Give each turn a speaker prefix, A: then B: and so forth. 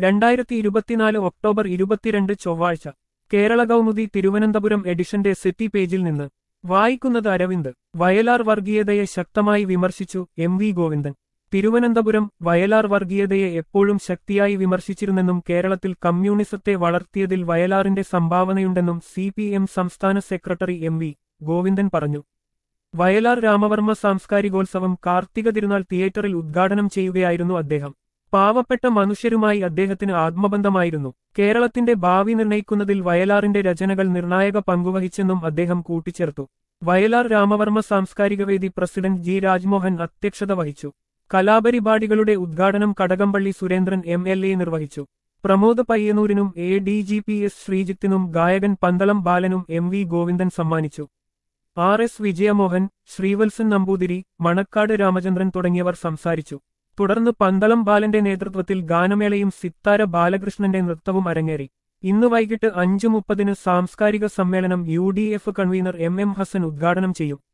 A: രണ്ടായിരത്തി ഇരുപത്തിനാല് ഒക്ടോബർ ഇരുപത്തിരണ്ട് ചൊവ്വാഴ്ച കേരള കൗമുദി തിരുവനന്തപുരം എഡിഷന്റെ സിറ്റി പേജിൽ നിന്ന് വായിക്കുന്നത് അരവിന്ദ് വയലാർ വർഗീയതയെ ശക്തമായി വിമർശിച്ചു എം വി ഗോവിന്ദൻ തിരുവനന്തപുരം വയലാർ വർഗീയതയെ എപ്പോഴും ശക്തിയായി വിമർശിച്ചിരുന്നെന്നും കേരളത്തിൽ കമ്മ്യൂണിസത്തെ വളർത്തിയതിൽ വയലാറിന്റെ സംഭാവനയുണ്ടെന്നും സി പി എം സംസ്ഥാന സെക്രട്ടറി എം വി ഗോവിന്ദൻ പറഞ്ഞു വയലാർ രാമവർമ്മ സാംസ്കാരികോത്സവം കാർത്തിക തിരുനാൾ തിയേറ്ററിൽ ഉദ്ഘാടനം ചെയ്യുകയായിരുന്നു അദ്ദേഹം പാവപ്പെട്ട മനുഷ്യരുമായി അദ്ദേഹത്തിന് ആത്മബന്ധമായിരുന്നു കേരളത്തിന്റെ ഭാവി നിർണയിക്കുന്നതിൽ വയലാറിന്റെ രചനകൾ നിർണായക പങ്കുവഹിച്ചെന്നും അദ്ദേഹം കൂട്ടിച്ചേർത്തു വയലാർ രാമവർമ്മ സാംസ്കാരികവേദി പ്രസിഡന്റ് ജി രാജ്മോഹൻ അധ്യക്ഷത വഹിച്ചു കലാപരിപാടികളുടെ ഉദ്ഘാടനം Kadakampally Surendran M L A നിർവഹിച്ചു പ്രമോദ് പയ്യന്നൂരിനും A D G P S ശ്രീജിത്തിനും ഗായകൻ പന്തളം ബാലനും എം വി ഗോവിന്ദൻ സമ്മാനിച്ചു ആർ എസ് വിജയമോഹൻ ശ്രീവത്സൻ നമ്പൂതിരി മണക്കാട് രാമചന്ദ്രൻ തുടങ്ങിയവർ സംസാരിച്ചു തുടർന്ന് പന്തളം ബാലന്റെ നേതൃത്വത്തിൽ ഗാനമേളയും സിത്താര ബാലകൃഷ്ണന്റെ നൃത്തവും അരങ്ങേറി ഇന്ന് വൈകിട്ട് അഞ്ചു മുപ്പതിന് സാംസ്കാരിക സമ്മേളനം U D F convener M M Hasan ഉദ്ഘാടനം ചെയ്യും